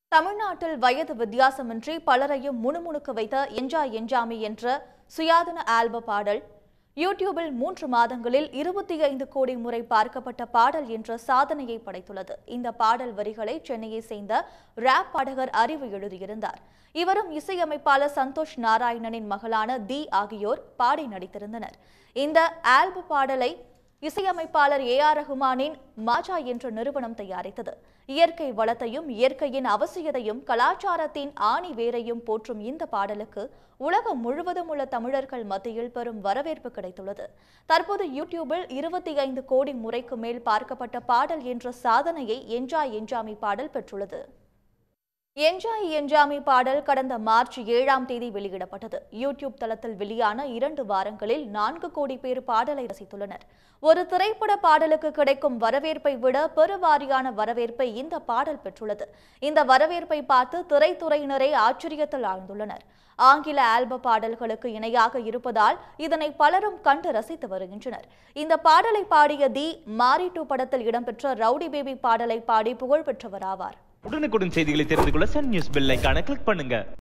தமிழ்நாட்டில் வயது வித்தியாசமின்றி பலரையும் முணுமுணுக்க வைத்த என்ஜாய் என்ஜாமி என்ற சுயாதீன ஆல்ப பாடல் யூடியூபில் மூன்று மாதங்களில் இருபத்தி ஐந்து கோடி முறை பார்க்கப்பட்ட பாடல் என்ற சாதனையை படைத்துள்ளது இந்த பாடல் வரிகளை சென்னையை சேர்ந்த ராப் பாடகர் அறிவு எழுதியிருந்தார் இவரும் இசையமைப்பாளர் சந்தோஷ் நாராயணனின் மகளான தி ஆகியோர் பாடி நடித்திருந்தனர் இந்த ஆல்ப பாடலை இசையமைப்பாளர் ஏ ஆர் ரஹ்மானின் மாஜா என்ற நிறுவனம் தயாரித்தது இயற்கை வளத்தையும் இயற்கையின் அவசியத்தையும் கலாச்சாரத்தின் ஆணி வேரையும் போற்றும் இந்த பாடலுக்கு உலகம் முழுவதும் உள்ள தமிழர்கள் மத்தியில் பெரும் வரவேற்பு கிடைத்துள்ளது தற்போது யூடியூபில் இருபத்தி ஐந்து கோடி முறைக்கு மேல் பார்க்கப்பட்ட பாடல் என்ற சாதனையை என்ஜாய் என்ஜாமி பாடல் பெற்றுள்ளது என்ஜாய் என்ஜாமி பாடல் கடந்த மார்ச் ஏழாம் தேதி வெளியிடப்பட்டது யூடியூப் தளத்தில் வெளியான இரண்டு வாரங்களில் நான்கு கோடி பேர் பாடலை ரசித்துள்ளனர் ஒரு திரைப்பட பாடலுக்கு கிடைக்கும் வரவேற்பை விட பெருவாரியான வரவேற்பை இந்த பாடல் பெற்றுள்ளது இந்த வரவேற்பை பார்த்து திரைத்துறையினரே ஆச்சரியத்தில் ஆழ்ந்துள்ளனர் ஆங்கில ஆல்ப பாடல்களுக்கு இணையாக இருப்பதால் இதனை பலரும் கண்டு ரசித்து வருகின்றனர் இந்த பாடலை பாடிய தி மாரி டூ படத்தில் இடம்பெற்ற ரவுடி பேபி பாடலை பாடி புகழ் பெற்றவர் ஆவார் உடனுக்குடன் செய்திகளை தெரிந்து கொள்ள சன் நியூஸ் பெல் ஐகானை கிளிக் பண்ணுங்க